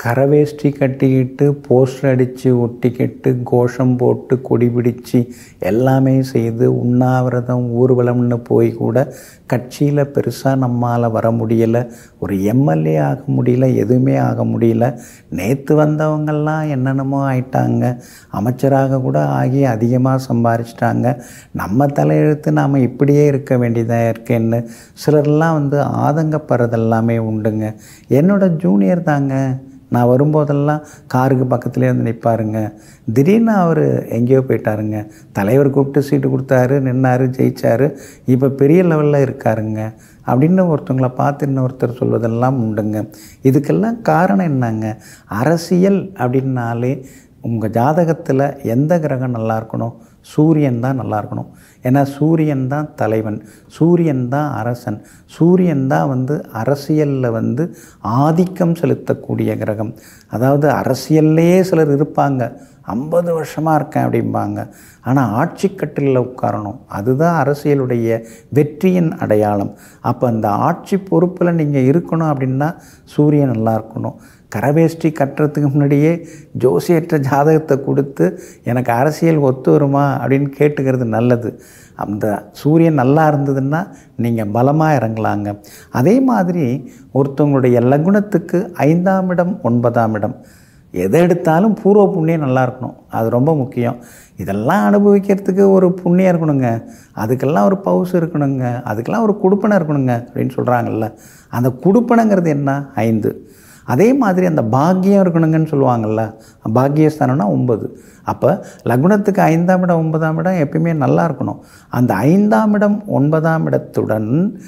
கரவேஷ்டி கட்டிக்கிட்டு போஸ்டர் அடித்து ஒட்டிக்கிட்டு கோஷம் போட்டு கொடி பிடிச்சு எல்லாமே செய்து உண்ணாவிரதம் ஊர்வலம்னு போய் கூட கட்சியில் பெருசாக நம்மால் வர முடியலை ஒரு எம்எல்ஏ ஆக முடியல எதுவுமே ஆக முடியல நேற்று வந்தவங்கெல்லாம் என்னென்னமோ ஆயிட்டாங்க அமைச்சராக கூட ஆகி அதிகமாக சம்பாரிச்சிட்டாங்க நம்ம தலையெழுத்து நாம் இப்படியே இருக்க வேண்டியதாக இருக்கேன்னு சிலர்லாம் வந்து ஆதங்கப்படுறது எல்லாமே உண்டுங்க என்னோட ஜூனியர் தாங்க நான் வரும்போதெல்லாம் காருக்கு பக்கத்துலேயே வந்து நிற்பாருங்க திடீர்னு அவர் எங்கேயோ போயிட்டாருங்க தலைவர் கூப்பிட்டு சீட்டு கொடுத்தாரு நின்னாரு ஜெயிச்சாரு இப்போ பெரிய லெவலில் இருக்காருங்க அப்படின்னு ஒருத்தவங்கள பார்த்து இன்னொருத்தர் சொல்வதெல்லாம் உண்டுங்க இதுக்கெல்லாம் காரணம் என்னங்க அரசியல் அப்படின்னாலே உங்கள் ஜாதகத்தில் எந்த கிரகம் நல்லா இருக்கணும் சூரியன் தான் நல்லா இருக்கணும் ஏன்னா சூரியன் தான் தலைவன் சூரியன் தான் அரசன் சூரியன் தான் வந்து அரசியலில் வந்து ஆதிக்கம் செலுத்தக்கூடிய கிரகம் அதாவது அரசியல்லையே சிலர் இருப்பாங்க ஐம்பது வருஷமாக இருக்கேன் அப்படிம்பாங்க ஆனால் ஆட்சி கட்டிலில் உட்காரணும் அதுதான் அரசியலுடைய வெற்றியின் அடையாளம் அப்போ அந்த ஆட்சி பொறுப்பில் நீங்கள் இருக்கணும் அப்படின்னா சூரியன் நல்லா இருக்கணும் கரவேஷ்டி கட்டுறதுக்கு முன்னாடியே ஜோசியற்ற ஜாதகத்தை கொடுத்து எனக்கு அரசியல் ஒத்து வருமா அப்படின்னு கேட்டுக்கிறது நல்லது அந்த சூரியன் நல்லா இருந்ததுன்னா நீங்கள் பலமாக இறங்கலாங்க அதே மாதிரி ஒருத்தவங்களுடைய லகுனத்துக்கு ஐந்தாம் இடம் ஒன்பதாம் இடம் எதை எடுத்தாலும் பூர்வ புண்ணியம் நல்லா இருக்கணும் அது ரொம்ப முக்கியம் இதெல்லாம் அனுபவிக்கிறதுக்கு ஒரு புண்ணியம் இருக்கணுங்க அதுக்கெல்லாம் ஒரு பவுசு இருக்கணுங்க அதுக்கெல்லாம் ஒரு குடுப்பனை இருக்கணுங்க அப்படின்னு சொல்கிறாங்கல்ல அந்த குடுப்பனைங்கிறது என்ன ஐந்து அதே மாதிரி அந்த பாக்கியம் இருக்கணுங்கன்னு சொல்லுவாங்கள்ல பாக்கியஸ்தானம்னா ஒன்பது அப்போ லக்னத்துக்கு ஐந்தாம் இடம் ஒன்பதாம் இடம் எப்பயுமே நல்லா இருக்கணும் அந்த ஐந்தாம் இடம் ஒன்பதாம் இடத்துடன்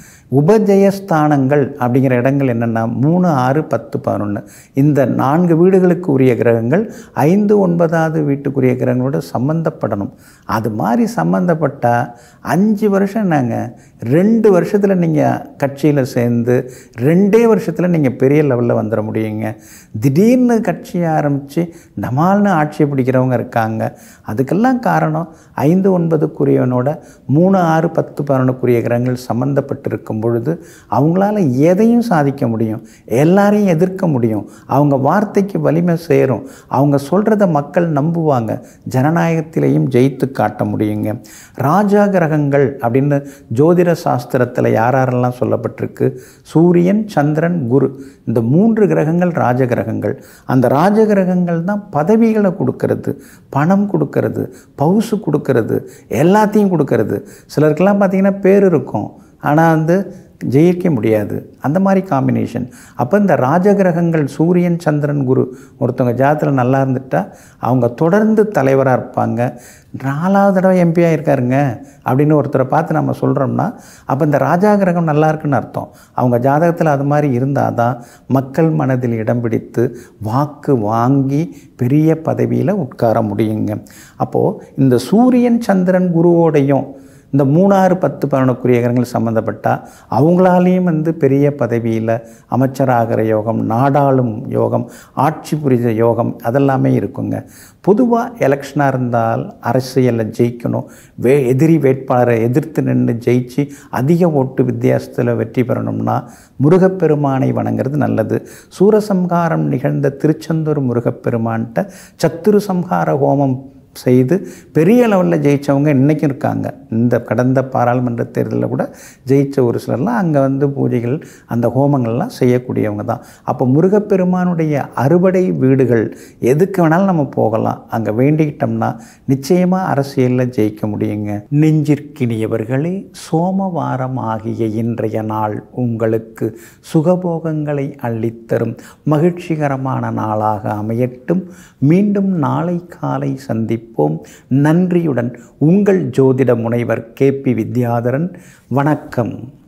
உபஜயஸ்தானங்கள் அப்படிங்கிற இடங்கள் என்னென்னா மூணு ஆறு பத்து பதினொன்று இந்த நான்கு வீடுகளுக்கு உரிய கிரகங்கள் ஐந்து ஒன்பதாவது வீட்டுக்குரிய கிரகங்களோட சம்மந்தப்படணும் அது மாதிரி சம்மந்தப்பட்டால் அஞ்சு வருஷம் என்னங்க ரெண்டு வருஷத்தில் நீங்கள் கட்சியில் சேர்ந்து ரெண்டே வருஷத்தில் நீங்கள் பெரிய லெவலில் வந்துட முடியுங்க திடீர்னு கட்சி ஆரம்பித்து டமால்னு ஆட்சியை பிடிக்கிறவங்க இருக்காங்க அதுக்கெல்லாம் காரணம் ஐந்து ஒன்பதுக்குரியவனோட மூணு ஆறு பத்து பதினொன்றுக்குரிய கிரகங்கள் சம்மந்தப்பட்டிருக்கும் பொழுது அவங்களால எதையும் சாதிக்க முடியும் எல்லாரையும் எதிர்க்க முடியும் அவங்க வார்த்தைக்கு வலிமை சேரும் அவங்க சொல்கிறத மக்கள் நம்புவாங்க ஜனநாயகத்திலையும் ஜெயித்து காட்ட முடியுங்க ராஜா கிரகங்கள் அப்படின்னு ஜோதிட சாஸ்திரத்தில் யார் யாரெல்லாம் சொல்லப்பட்டிருக்கு சூரியன் சந்திரன் குரு இந்த மூன்று கிரகங்கள் ராஜ கிரகங்கள் அந்த ராஜ கிரகங்கள் தான் பதவிகளை கொடுக்கறது பணம் கொடுக்கறது பவுசு கொடுக்கறது எல்லாத்தையும் கொடுக்கறது சிலருக்கெல்லாம் பார்த்திங்கன்னா பேர் இருக்கும் ஆனால் வந்து ஜெயிக்க முடியாது அந்த மாதிரி காம்பினேஷன் அப்போ இந்த ராஜகிரகங்கள் சூரியன் சந்திரன் குரு ஒருத்தவங்க ஜாதத்தில் நல்லா இருந்துட்டா அவங்க தொடர்ந்து தலைவராக இருப்பாங்க நாலாவது தடவை எம்பியாக இருக்காருங்க அப்படின்னு ஒருத்தரை பார்த்து நம்ம சொல்கிறோம்னா அப்போ இந்த ராஜா கிரகம் நல்லா இருக்குன்னு அர்த்தம் அவங்க ஜாதகத்தில் அது மாதிரி இருந்தால் தான் மக்கள் மனதில் இடம் பிடித்து வாக்கு வாங்கி பெரிய பதவியில் உட்கார முடியுங்க அப்போது இந்த சூரியன் சந்திரன் குருவோடையும் இந்த மூணாறு பத்து பதினொக்குரிய கிரகங்கள் சம்மந்தப்பட்டால் அவங்களாலேயும் வந்து பெரிய பதவியில் அமைச்சராகிற யோகம் நாடாளும் யோகம் ஆட்சி புரித யோகம் அதெல்லாமே இருக்குங்க பொதுவாக எலெக்ஷனாக இருந்தால் அரசியலில் ஜெயிக்கணும் வே எதிரி வேட்பாளரை எதிர்த்து நின்று ஜெயிச்சு அதிக ஓட்டு வித்தியாசத்தில் வெற்றி பெறணும்னா முருகப்பெருமானை வணங்குறது நல்லது சூரசம்ஹாரம் நிகழ்ந்த திருச்செந்தூர் முருகப்பெருமான்கிட்ட சத்துரு சம்ஹார ஹோமம் செய்து பெரிய லெவலில் ஜெயித்தவங்க இன்றைக்கும் இருக்காங்க இந்த கடந்த பாராளுமன்ற தேர்தலில் கூட ஜெயித்த ஒரு சிலர்லாம் அங்கே வந்து பூஜைகள் அந்த ஹோமங்கள்லாம் செய்யக்கூடியவங்க தான் அப்போ முருகப்பெருமானுடைய அறுபடை வீடுகள் எதுக்கு வேணாலும் நம்ம போகலாம் அங்கே வேண்டிக்கிட்டோம்னா நிச்சயமாக அரசியலில் ஜெயிக்க முடியுங்க நெஞ்சிற்கினியவர்களே சோமவாரம் ஆகிய இன்றைய நாள் உங்களுக்கு சுகபோகங்களை அள்ளித்தரும் மகிழ்ச்சிகரமான நாளாக அமையட்டும் மீண்டும் நாளை காலை சந்திப்போம் நன்றியுடன் உங்கள் ஜோதிட முனைவர் கே பி வித்யாதரன் வணக்கம்